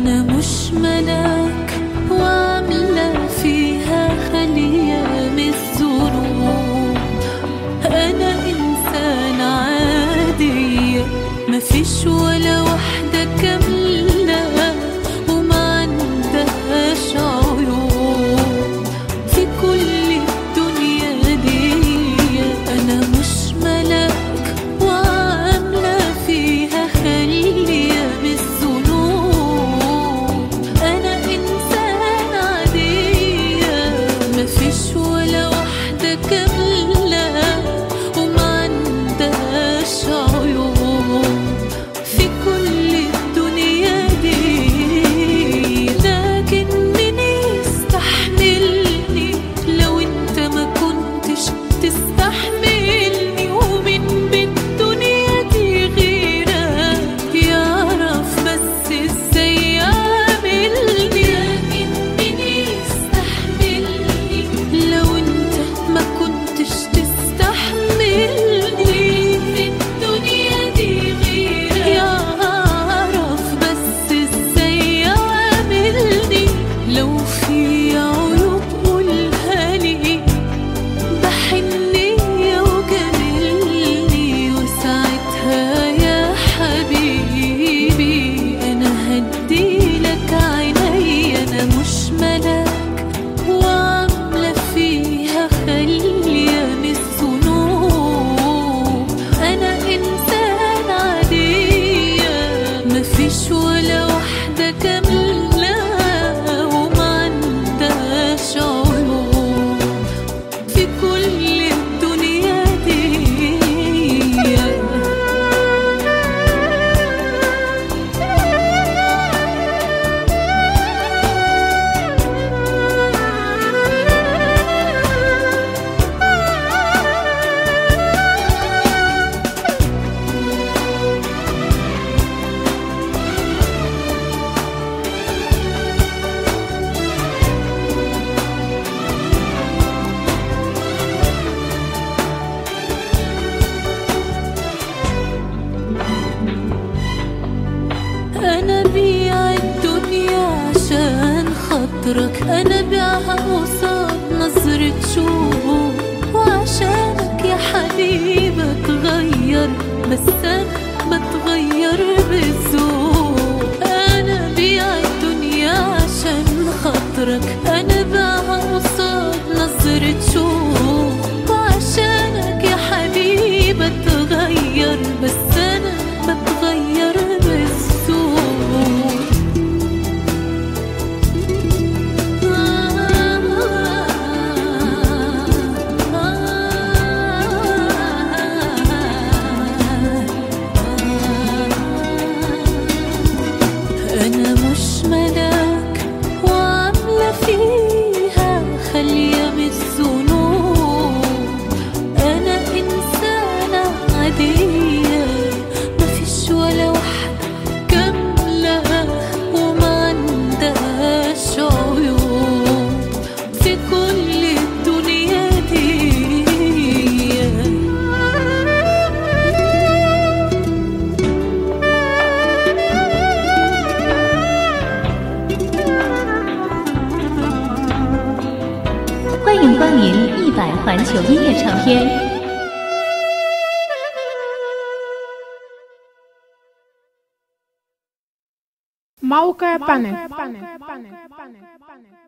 أنا مش ملاك وعاملة فيها خلية من الذنوب أنا إنسان عادية مفيش ولا واحدة كاملة وما عندهاش عيوب في كل الدنيا دي أنا مش ملاك وعاملة فيها خلية من الذنوب أنا إنسان عادية مفيش ولا واحدة كاملة وما عندهاش عيوب في كل الدنيا دي لكن مين يستحملني لو انت ما كنتش تستحملني ومن بالدنيا دي غيرك يعرف بس ازاي يعملني لكن مين يستحملني لو انت ما كنتش تستحملني في الدنيا دي غيرك يعرف بس ازاي يعملني لو في عيوب قولها لي بحنية وجملني وساعتها يا حبيبي أنا هديلك عيني أنا مش ملاك وعاملة فيها خلية من الذنوب أنا إنسان عادية مفيش ولا واحدة كاملة وما عندهاش عيوب في كل الدنيا دي أنا بيع الدنيا عشان خاطرك أنا بيعها قصاد نظرة شوق وعشانك يا حبيبي اتغير بس أنا بتغير بالذوق أنا بيع الدنيا عشان خاطرك أنا بيعها قصاد نظرة شوق وعشانك يا حبيبي اتغير بس أنا بتغير بالذوق أنا مش ملاك وعاملة فيها خلية من الذنوب أنا إنسانة عادية مفيش ولا واحدة كاملة وما عندهاش عيوب في كل الدنيا دي “欢迎光临一百环球音乐唱片”。 موقع بانل